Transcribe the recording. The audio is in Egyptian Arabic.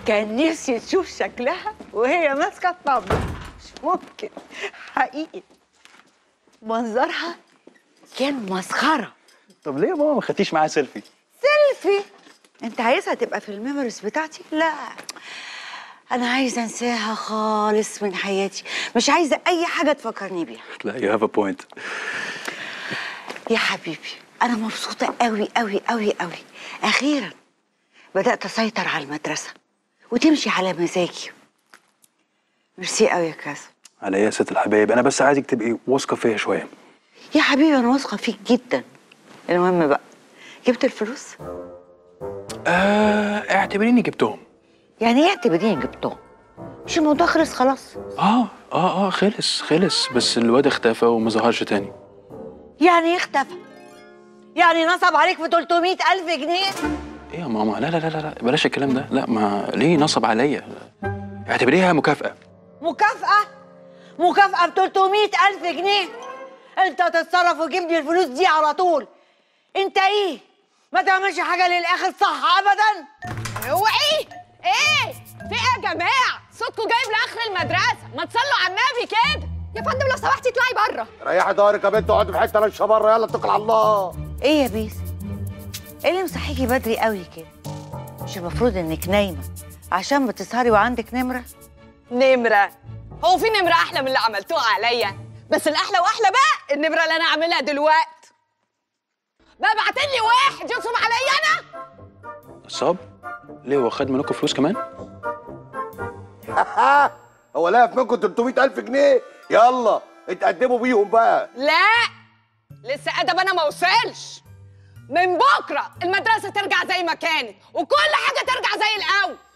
كان نفسي تشوف شكلها وهي ماسكه الطبله مش ممكن حقيقي منظرها كان مسخره طب ليه يا ماما ما خدتيش معاها سيلفي سيلفي انت عايزها تبقى في الميموريز بتاعتي لا انا عايزه انساها خالص من حياتي مش عايزه اي حاجه تفكرني بيها لا يو هاف ا بوينت يا حبيبي انا مبسوطه قوي قوي قوي قوي اخيرا بدات اسيطر على المدرسه وتمشي على مزاجي ميرسي قوي يا كاظم على ايه يا ست الحبايب انا بس عايزك تبقي واثقه فيا شويه يا حبيبي انا واثقه فيك جدا المهم بقى جبت الفلوس آه اعتبريني جبتهم يعني ايه اعتبريني جبتهم مش الموضوع خلص خلاص اه اه اه خلص خلص بس الواد اختفى وما ظهرش تاني يعني ايه اختفى يعني نصب عليك في 300 ألف جنيه ايه يا ماما لا لا لا لا بلاش الكلام ده لا ما ليه نصب عليا اعتبريها مكافأة مكافأة مكافأة ب 300 ألف جنيه أنت تتصرف وتجيب لي الفلوس دي على طول أنت إيه؟ ما تعملش حاجة للآخر صح أبدا هو ايه؟ ايه؟ في ايه يا جماعه؟ صوتكم جايب لاخر المدرسه، ما تصلوا على النبي كده. يا فندم لو سمحتي اطلعي بره. ريحي ضهرك يا بنت اقعدي في حته لانش بره يلا اتكل على الله إيه يا بيس؟ إيه اللي مصحيكي بدري قوي كده؟ مش المفروض إنك نايمة عشان بتسهري وعندك نمرة؟ نمره. هو في نمره احلى من اللي عملتوها عليا؟ بس الاحلى واحلى بقى النمره اللي انا عاملها دلوقتي. بقى بعتين لي واحد ينصب عليا انا؟ نصاب ليه هو خد منكم فلوس كمان هو لاقف منكم 300000 جنيه يلا اتقدموا بيهم بقى لا لسه ادب انا ما وصلش. من بكره المدرسه ترجع زي ما كانت وكل حاجه ترجع زي الاول.